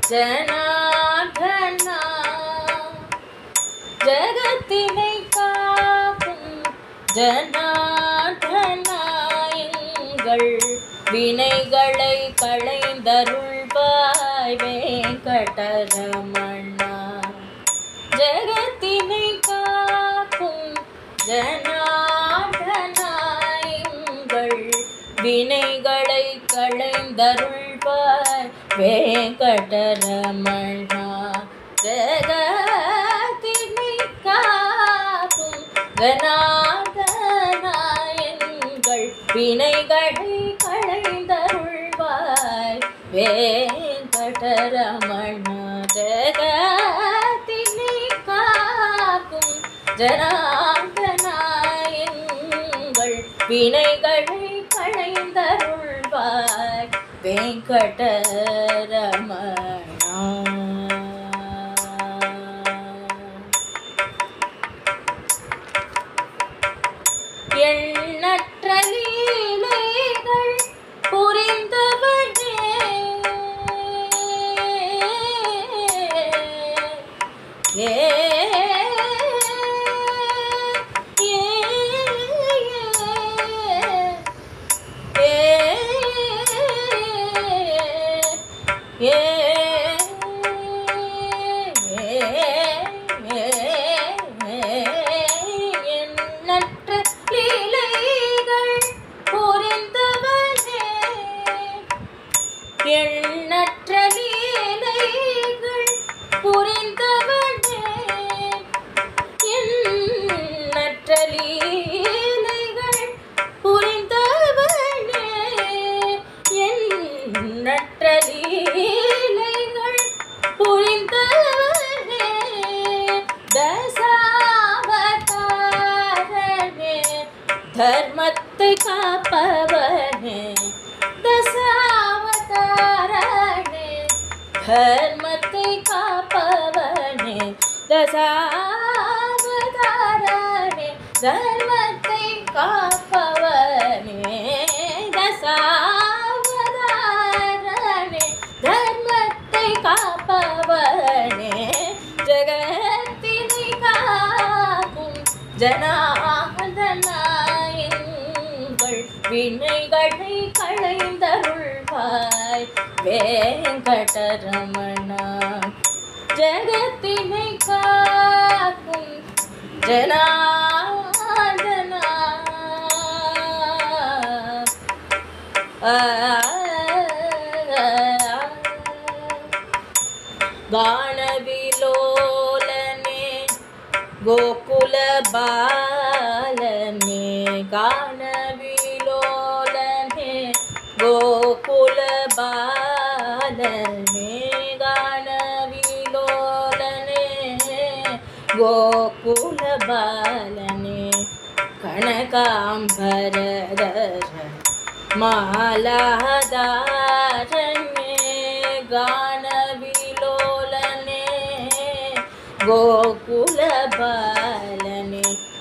ஜனார்தனா ஜகத்தினை காக்கும் ஜனார்தனா எங்கள் வினைகளை களைந்தருள்வாய் வெங்கடரமணா ஜகத்தினை காக்கும் ஜனார்தனா எங்கள் வினைகளை களைந்தருள்வாய் வெங்கடரமணா ஜகத்தினை காக்கும் ஜனார்தனா எங்கள் வினைகளை களைந்தருள்வாய் வேங்கடரமணா ஜகத்தினை காக்கும் ஜனார்தனா எங்கள் வினைகளை களைந்தருள்வாய் வெங்கடரமணா எண்ணற்ற லீலைகள் புரிந்தவனே ஏ ஏ ஏ எண்ணற்ற லீலைகள் புரிந்தவனே எண்ணற்ற லீலைகள் புரிந்தவனே எண்ணற்ற லீலைகள் புரிந்தவனே எண்ணற்ற லீலைகள் புரிந்தவனே தசாவதாரனே தர்மத்தை காப்பவனே தசாவதாரனே தர்மத்தை காப்பவனே தசாவதாரனே தர்மத்தை காப்பவனே தசாவதாரனே தர்மத்தை காப்பவனே ஜகத்தினை காக்கும் ஜனாதனாயங்கள் வினைகளை களைந்தருள்வாய் வேங்கடரமணா ஜகத்தினை காக்கும் ஜனாதனா गानविलोलने गोकुलबालने गानविलोलने गोकुलबालने गानविलोलने गोकुलबालने कनकाम्बरधर मालादारणे गानविलोलने गोकुलबालने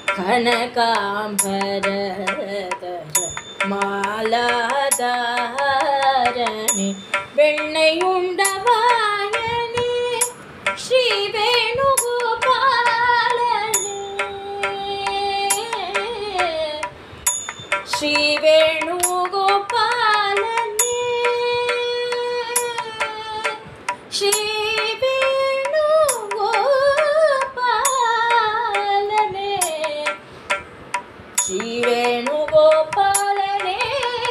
கனகாம்பரதர மாலாதாரணி வெண்ணையுண்டவாயனே ஸ்ரீ வேணுகோபாலனே ஸ்ரீ வேணுகோபாலனே ஸ்ரீ வேணுகோபாலனே ஸ்ரீ வேணுகோபாலனே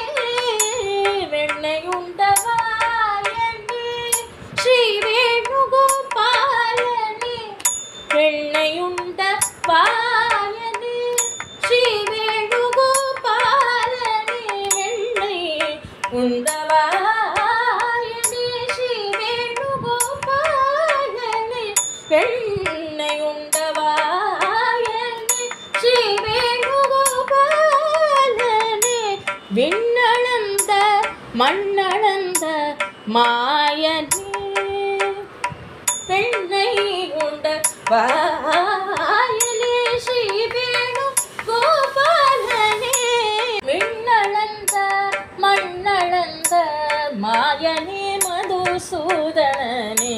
வெண்ணையுண்டவாயனே ஸ்ரீ வேணுகோபாலனே வெண்ணையுண்ட வாயனே ஸ்ரீ வேணுகோபாலனே வெண்ணை உண்டவாயனே ஸ்ரீ வேணுகோபாலனே வெண்ணை உண்டவாயனே ஸ்ரீ வேணுகோபாலனே விண்ணளந்த மண்ணளந்த மாயனே பெண்ணை உண்ட வாயலே ஸ்ரீ வேணு கோபாலனே விண்ணளந்த மண்ணளந்த மாயனே மதுசூதனனே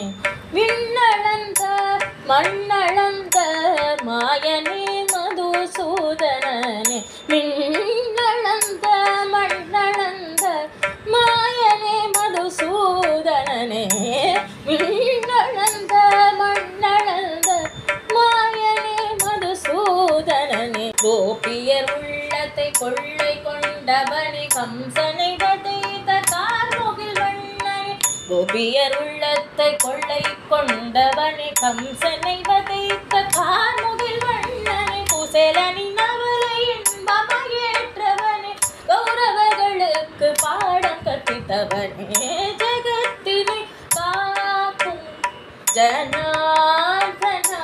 விண்ணளந்த மண்ணளந்த மாயனே மதுசூதனனே விண்ணளந்த மண்ணளந்த மாயனே மதுசூதனனே விண்ணளந்த மண்ணளந்த மாயனே மதுசூதனனே கோபியர் உள்ளத்தை கொள்ளை கொண்டவனே கம்சனை வதைத்த கார்முகில் வண்ணனே கோபியர் உள்ளத்தை கொள்ளை கொண்டவனே கம்சனை வதைத்த கார்முகில் வண்ணனே குசேலனின் அவலை இன்பமயேற்றவனே கௌரவர்களுக்கு பாடம் கற்பித்தவனே ஜெகத்தினை காக்கும் ஜனார்தனா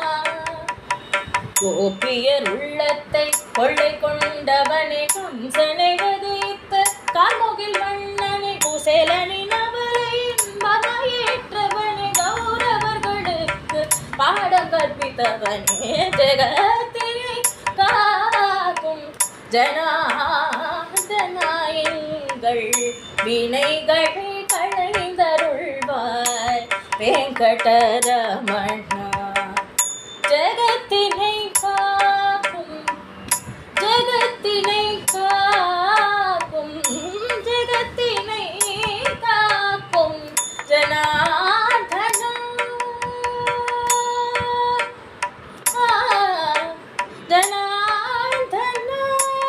கோபியர் உள்ளத்தை கொள்ளை கொண்டவனே கம்சனை வதைத்த கார்முகில் வண்ணனை குசேலனின் அவரை மகையேற்றவனே கௌரவர்களுக்கு பாடம் கற்பித்தவனே ஜெகத்தினை காக்கும் ஜனாதனாயங்கள் வினைகளை களைந்தருள்வாய் வெங்கடரமணா ஜெகத்தினை காக்கும் ஜெகத்தினை காக்கும் ஜெகத்தினை காக்கும் ஜனார்தனா ஆ, ஜனார்தனா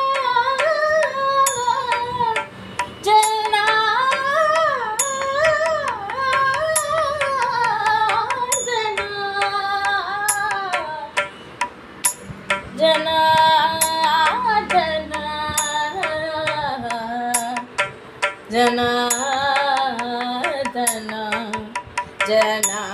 ஜனார்தனா ஜனார்தனா ஜனார்தனா